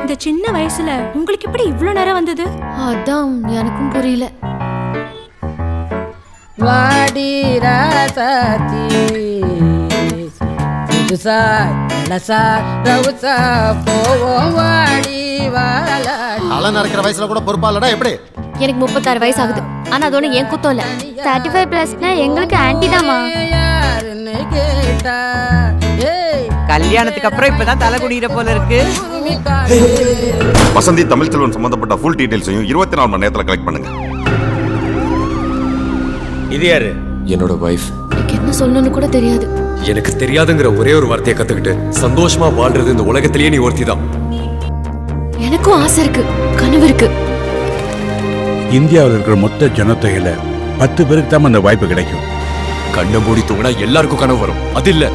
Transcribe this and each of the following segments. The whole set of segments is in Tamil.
இந்த சின்ன வயசுல உங்களுக்கு எப்படி இவ்ளோ நேரம் வந்தது அதான் எனக்கும் புரியல வாடி ராசாத்தி புதுசா இளசா ரவுசா போவோம் வாடி வாலாடி தலை நடக்கிற வயசுல கூட பொறுப்பா இல்லடா எப்படி எனக்கு முப்பத்தாறு வயசு ஆகுது ஆனா அது ஒண்ணு என் குத்தம் இல்ல தேர்ட்டி ஃபைவ் ப்ளஸ்னா எங்களுக்கு ஆன்டி தாம்மா யாருன்னு கேட்டா ஏய் கல்யாணத்துக்கு அப்புறம் இப்பதான் தலை குடிக்கிற போல இருக்கு குருவி காடு வசந்தி தமிழ் செல்வன் சம்பந்தப்பட்ட ஃபுல் டீடைல்ஸையும் இருபத்தி நாலு மணி நேரத்தில் கலெக்ட் பண்ணுங்க இது யாரு என்னோட வைஃப் எனக்கு என்ன சொல்லணும்னு கூட தெரியாது எனக்கு தெரியாதுங்கிற ஒரே ஒரு வார்த்தையை கத்துக்கிட்டு சந்தோஷமா வாழ்றது இந்த உலகத்திலேயே நீ ஒருத்தி தான் எனக்கும் ஆசை இருக்கு கனவு இருக்கு இந்தியாவில் இருக்கிற மொத்த ஜனத்தொகையில பத்து பேருக்கு தான் அந்த வாய்ப்பு கிடைக்கும் கண்ணை மூடி தூங்கினா எல்லாருக்கும் கனவு வரும் அது இல்ல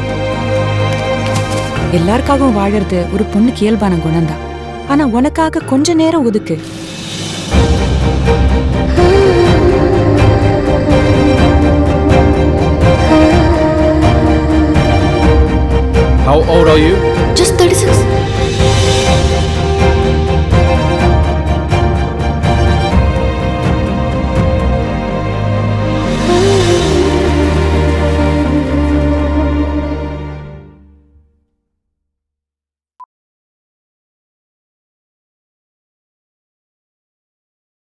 எல்லாருக்காகவும் வாழறது ஒரு பொண்ணுக்கு இயல்பான குணம்தான் ஆனா உனக்காக கொஞ்ச நேரம் ஒதுக்கு How old are you? Just thirty six